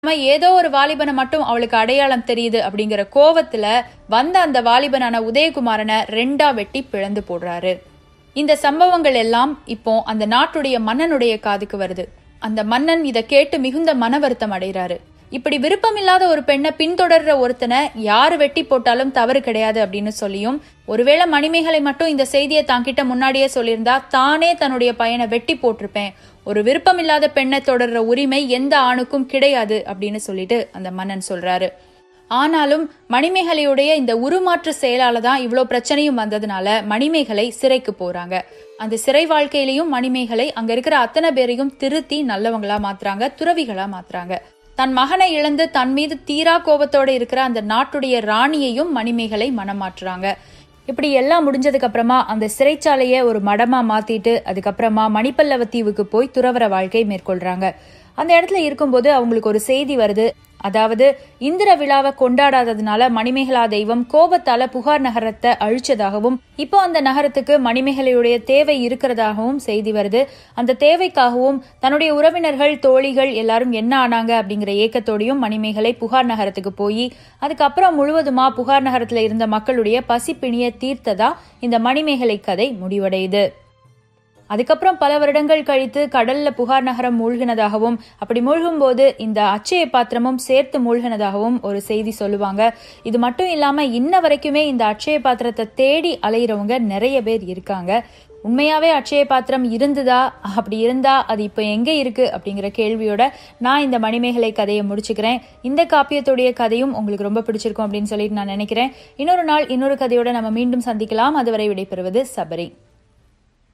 நம்ம ஏதோ ஒரு வாலிபனை மட்டும் அவளுக்கு அடையாளம் தெரியுது அப்படிங்கிற கோவத்துல வந்த அந்த வாலிபனான உதயகுமாரனை ரெண்டா வெட்டி பிளந்து போடுறாரு இந்த சம்பவங்கள் எல்லாம் இப்போ அந்த நாட்டுடைய மன்னனுடைய காதுக்கு வருது அந்த மன்னன் இதை கேட்டு மிகுந்த மன வருத்தம் அடைகிறாரு இப்படி விருப்பமில்லாத ஒரு பெண்ணை பின்தொடர்ற ஒருத்தனை யாரு வெட்டி போட்டாலும் தவறு கிடையாது அப்படின்னு சொல்லியும் ஒருவேளை மணிமேகலை மட்டும் இந்த செய்தியை தாங்கிட்ட முன்னாடியே சொல்லியிருந்தா தானே தன்னுடைய பையனை வெட்டி போட்டிருப்பேன் ஒரு விருப்பமில்லாத பெண்ணை தொடர்ற உரிமை எந்த ஆணுக்கும் கிடையாது அப்படின்னு சொல்லிட்டு அந்த மன்னன் சொல்றாரு ஆனாலும் மணிமேகலையுடைய இந்த உருமாற்று செயலால தான் இவ்வளோ பிரச்சனையும் வந்ததுனால மணிமேகலை சிறைக்கு போறாங்க அந்த சிறை வாழ்க்கையிலையும் மணிமேகலை அங்க இருக்கிற அத்தனை பேரையும் திருத்தி நல்லவங்களா மாத்துறாங்க துறவிகளா மாத்துறாங்க தன் மகனை இழந்து தன் மீது தீரா கோபத்தோட இருக்கிற அந்த நாட்டுடைய ராணியையும் மணிமேகலை மனம் மாற்றுறாங்க இப்படி எல்லாம் முடிஞ்சதுக்கு அப்புறமா அந்த சிறைச்சாலையை ஒரு மடமா மாத்திட்டு அதுக்கப்புறமா மணிப்பல்லவ தீவுக்கு போய் துறவர வாழ்க்கை மேற்கொள்றாங்க அந்த இடத்துல இருக்கும்போது அவங்களுக்கு ஒரு செய்தி வருது அதாவது இந்திர விழாவை கொண்டாடாததுனால மணிமேகலா தெய்வம் கோபத்தால புகார் நகரத்தை அழிச்சதாகவும் இப்போ அந்த நகரத்துக்கு மணிமேகலையுடைய தேவை இருக்கிறதாகவும் செய்தி வருது அந்த தேவைக்காகவும் தன்னுடைய உறவினர்கள் தோழிகள் எல்லாரும் என்ன ஆனாங்க அப்படிங்கிற ஏக்கத்தோடையும் மணிமேகலை புகார் நகரத்துக்கு போய் அதுக்கப்புறம் முழுவதுமா புகார் நகரத்துல இருந்த மக்களுடைய பசிப்பிணிய தீர்த்ததா இந்த மணிமேகலை கதை முடிவடையுது அதுக்கப்புறம் பல வருடங்கள் கழித்து கடல்ல புகார் நகரம் மூழ்கினதாகவும் அப்படி மூழ்கும் போது இந்த அச்சய பாத்திரமும் சேர்த்து மூழ்கினதாகவும் ஒரு செய்தி சொல்லுவாங்க இது மட்டும் இல்லாம இன்ன வரைக்குமே இந்த அச்சய பாத்திரத்தை தேடி அலையிறவங்க நிறைய பேர் இருக்காங்க உண்மையாவே அட்சய பாத்திரம் இருந்ததா அப்படி இருந்தா அது இப்போ எங்க இருக்கு அப்படிங்கிற கேள்வியோட நான் இந்த மணிமேகலை கதையை முடிச்சுக்கிறேன் இந்த காப்பியத்துடைய கதையும் உங்களுக்கு ரொம்ப பிடிச்சிருக்கும் அப்படின்னு சொல்லிட்டு நான் நினைக்கிறேன் இன்னொரு நாள் இன்னொரு கதையோட நம்ம மீண்டும் சந்திக்கலாம் அதுவரை விடைபெறுவது சபரி